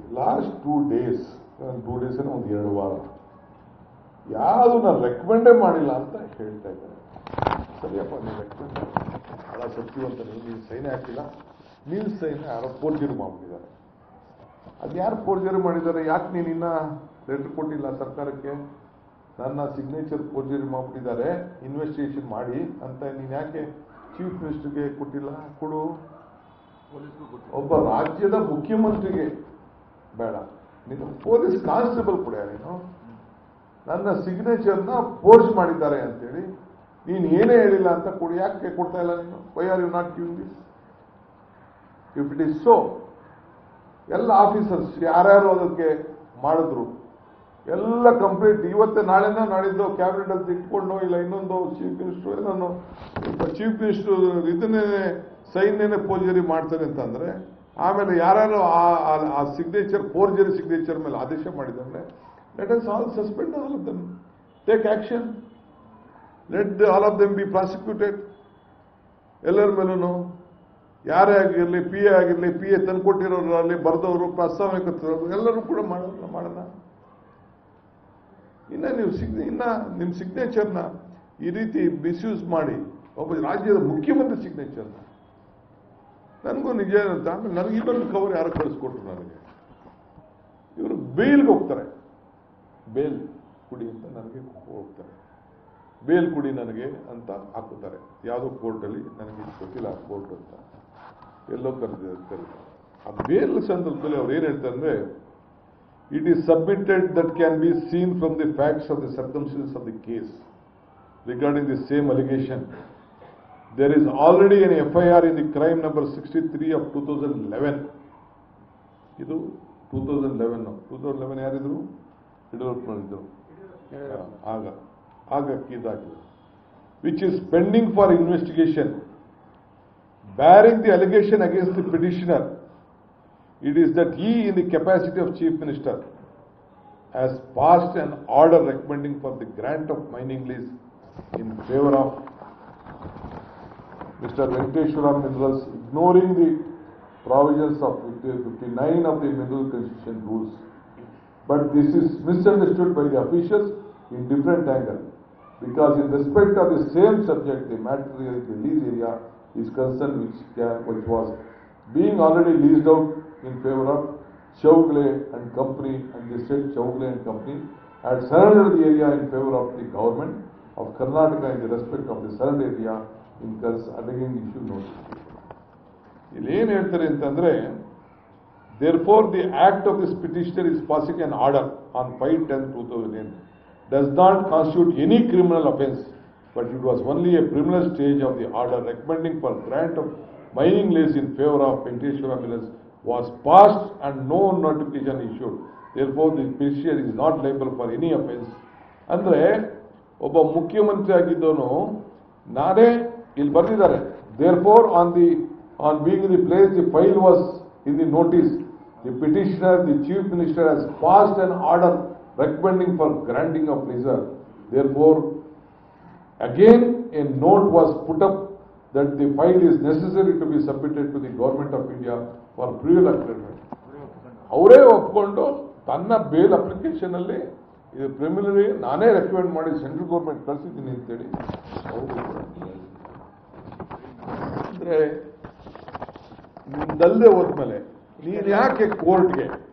Last two days two days ಒಂದು ಎರಡು ವಾರ ಯಾವುದು ನಾನು ರೆಕಮೆಂಡೇ ಮಾಡಿಲ್ಲ ಅಂತ ಹೇಳ್ತಾ ಇದ್ದಾರೆ ಸರಿಯಪ್ಪ ನೀವು ರೆಕಮೆಂಡ್ ಭಾಳ ಸತ್ಯವಂತ ನೀವು ನೀವು ಸೈನ್ ಹಾಕಿಲ್ಲ ನೀವು ಸೈನ್ ಯಾರೋ ಫೋರ್ಜರಿ ಮಾಡ್ಬಿಟ್ಟಿದ್ದಾರೆ ಅದು ಯಾರು ಫೋರ್ಜರಿ ಮಾಡಿದ್ದಾರೆ ಯಾಕೆ ನೀನು ಇನ್ನ ಲೆಟರ್ ಕೊಟ್ಟಿಲ್ಲ ಸರ್ಕಾರಕ್ಕೆ ನನ್ನ ಸಿಗ್ನೇಚರ್ ಫೋರ್ಜರಿ ಮಾಡ್ಬಿಟ್ಟಿದ್ದಾರೆ ಇನ್ವೆಸ್ಟಿಗೇಷನ್ ಮಾಡಿ ಅಂತ ನೀನು ಯಾಕೆ ಚೀಫ್ ಮಿನಿಸ್ಟರ್ಗೆ ಕೊಟ್ಟಿಲ್ಲ ಕೊಡು ಒಬ್ಬ ರಾಜ್ಯದ ಮುಖ್ಯಮಂತ್ರಿಗೆ ಬೇಡ ನೀನು ಪೊಲೀಸ್ ಕಾನ್ಸ್ಟೇಬಲ್ ಕೊಡ್ಯಾ ನೀನು ನನ್ನ ಸಿಗ್ನೇಚರ್ನ ಫೋರ್ಸ್ ಮಾಡಿದ್ದಾರೆ ಅಂತೇಳಿ ನೀನು ಏನೇ ಹೇಳಿಲ್ಲ ಅಂತ ಕೊಡಿ ಯಾಕೆ ಕೊಡ್ತಾ ಇಲ್ಲ ನೀನು why are you not giving this if it is so ಎಲ್ಲ ಆಫೀಸರ್ಸ್ ಯಾರ್ಯಾರು ಅದಕ್ಕೆ ಮಾಡಿದ್ರು ಎಲ್ಲ ಕಂಪ್ಲೀಟ್ ಇವತ್ತೇ ನಾಳೆನ ನಾಳಿದ್ದು ಕ್ಯಾಬಿನೆಟ್ ಅಂತ ಇಟ್ಕೊಂಡು ಇಲ್ಲ ಇನ್ನೊಂದು ಚೀಫ್ ಮಿನಿಸ್ಟರ್ ಏನೋ ಚೀಫ್ ಮಿನಿಸ್ಟರ್ ಇದನ್ನೇ ಸೈನ್ಯನೇ ಫೋರ್ಜರಿ ಮಾಡ್ತಾರೆ ಅಂತಂದ್ರೆ ಆಮೇಲೆ ಯಾರ್ಯಾರು ಆ- ಆ- ಆ ಸಿಗ್ನೇಚರ್ ಫೋರ್ಜರಿ ಸಿಗ್ನೇಚರ್ ಮೇಲೆ ಆದೇಶ ಮಾಡಿದ್ದಾರೆ let us all suspend all of them take action let all of them be prosecuted ಎಲ್ಲರ ಮೇಲೂ ಯಾರೇ ಆಗಿರಲಿ ಪಿ ಎ ಆಗಿರಲಿ ಪಿ ಎ ತಂದ್ಕೊಟ್ಟಿರೋರಲ್ಲಿ ಬರೆದವರು ಪ್ರಸ್ತಾವನೆ ಕೊಟ್ಟಿರೋರು ಎಲ್ಲರೂ ಕೂಡ ಮಾಡೋಣ ಮಾಡೋಣ ಇನ್ನ ನೀವು ಸಿಗ್ ಇನ್ನ ನಿಮ್ಮ ಸಿಗ್ನೇಚರ್ನ ಈ ರೀತಿ ಮಿಸ್ಯೂಸ್ ಮಾಡಿ ಒಬ್ಬ ರಾಜ್ಯದ ಮುಖ್ಯಮಂತ್ರಿ ಸಿಗ್ನೇಚರ್ನ ನನಗೂ ನಿಜ ಅಂತ ಆಮೇಲೆ ನನಗೆ ಇನ್ನೊಂದು ಕವರ್ ಯಾರು ಕಳಿಸ್ಕೊಟ್ರು ನನಗೆ ಇವರು ಬೇಲ್ಗೆ ಹೋಗ್ತಾರೆ ಬೇಲ್ ಕುಡಿ ಅಂತ ನನಗೆ ಹೋಗ್ತಾರೆ ಬೇಲ್ ಕುಡಿ ನನಗೆ ಅಂತ ಹಾಕುತ್ತಾರೆ ಯಾವುದೋ ಕೋರ್ಟಲ್ಲಿ ನನಗೆ ಇದು ಗೊತ್ತಿಲ್ಲ ಕೋರ್ಟ್ ಅಂತ ಎಲ್ಲೋ ಕರೆದ ಕರೀತಾರೆ ಆ ಬೇಲ್ ಸಂದರ್ಭದಲ್ಲಿ ಅವ್ರು ಏನು ಹೇಳ್ತಾರೆ ಅಂದ್ರೆ it is submitted that can be seen from the facts of the circumstances of the case regarding the same allegation there is already N F I R in the crime number sixty three of two thousand eleven ಇದು two thousand eleven two thousand eleven ಯಾರಿದ್ರು ಯಡಿಯೂರಪ್ಪನವರಿದ್ರು ಆಗ ಆಗ ಇದಾಗಿದೆ which is pending for investigation bearing the allegation against the petitioner, it is that he, in the capacity of Chief Minister, has passed an order recommending for the grant of mining lease in favor of Mr. Venkateshwara Minerals, ignoring the provisions of 59 of the Mineral Concession Rules. But this is misunderstood by the officials in different angle. Because in respect of the same subject, the material, the lease area is concerned which can, which was being already leased out in favor of Chaugle and Company and the said Chaugle and Company had surrendered the area in favor of the government of Karnataka in the respect of the surrender area in cons again issue notice. ಇಲ್ಲಿ ಏನ್ ಹೇಳ್ತಾರೆ ಅಂತಂದ್ರೆ Therefore, the act of this petitioner is passing an order on 5-10-2008 does not constitute any criminal offence, but it was only a preliminary stage of the order recommending for grant of mining lease in favor of Venkateshwara Millers was passed and no notification issued. Therefore, the petitioner is not liable for any offence. ಅಂದ್ರೆ ಒಬ್ಬ ಮುಖ್ಯಮಂತ್ರಿ ಆಗಿದ್ದವನು ನಾನೇ ಇಲ್ಲಿ ಬರೆದಿದ್ದಾರೆ therefore on the on being the place the file was in the notice the petitioner the chief minister has passed an order recommending for granting of reserve therefore again a note was put up that the file is necessary to be submitted to the government of India for prior agreement ಅವರೇ ಒಪ್ಕೊಂಡು ತನ್ನ bale application ಅಲ್ಲಿ ಇದು ಪ್ರಿಮಿನರಿ ನಾನೇ recommend ಮಾಡಿ central government ಕಳಿಸಿದ್ದೀನಿ ಅಂತೇಳಿ ಅವರು ಕೂಡ ಅಂದ್ರೆ ನಿಂದಲ್ಲದೆ ಹೋದ್ಮೇಲೆ ನೀನ್ ಯಾಕೆ ಕೋರ್ಟ್ಗೆ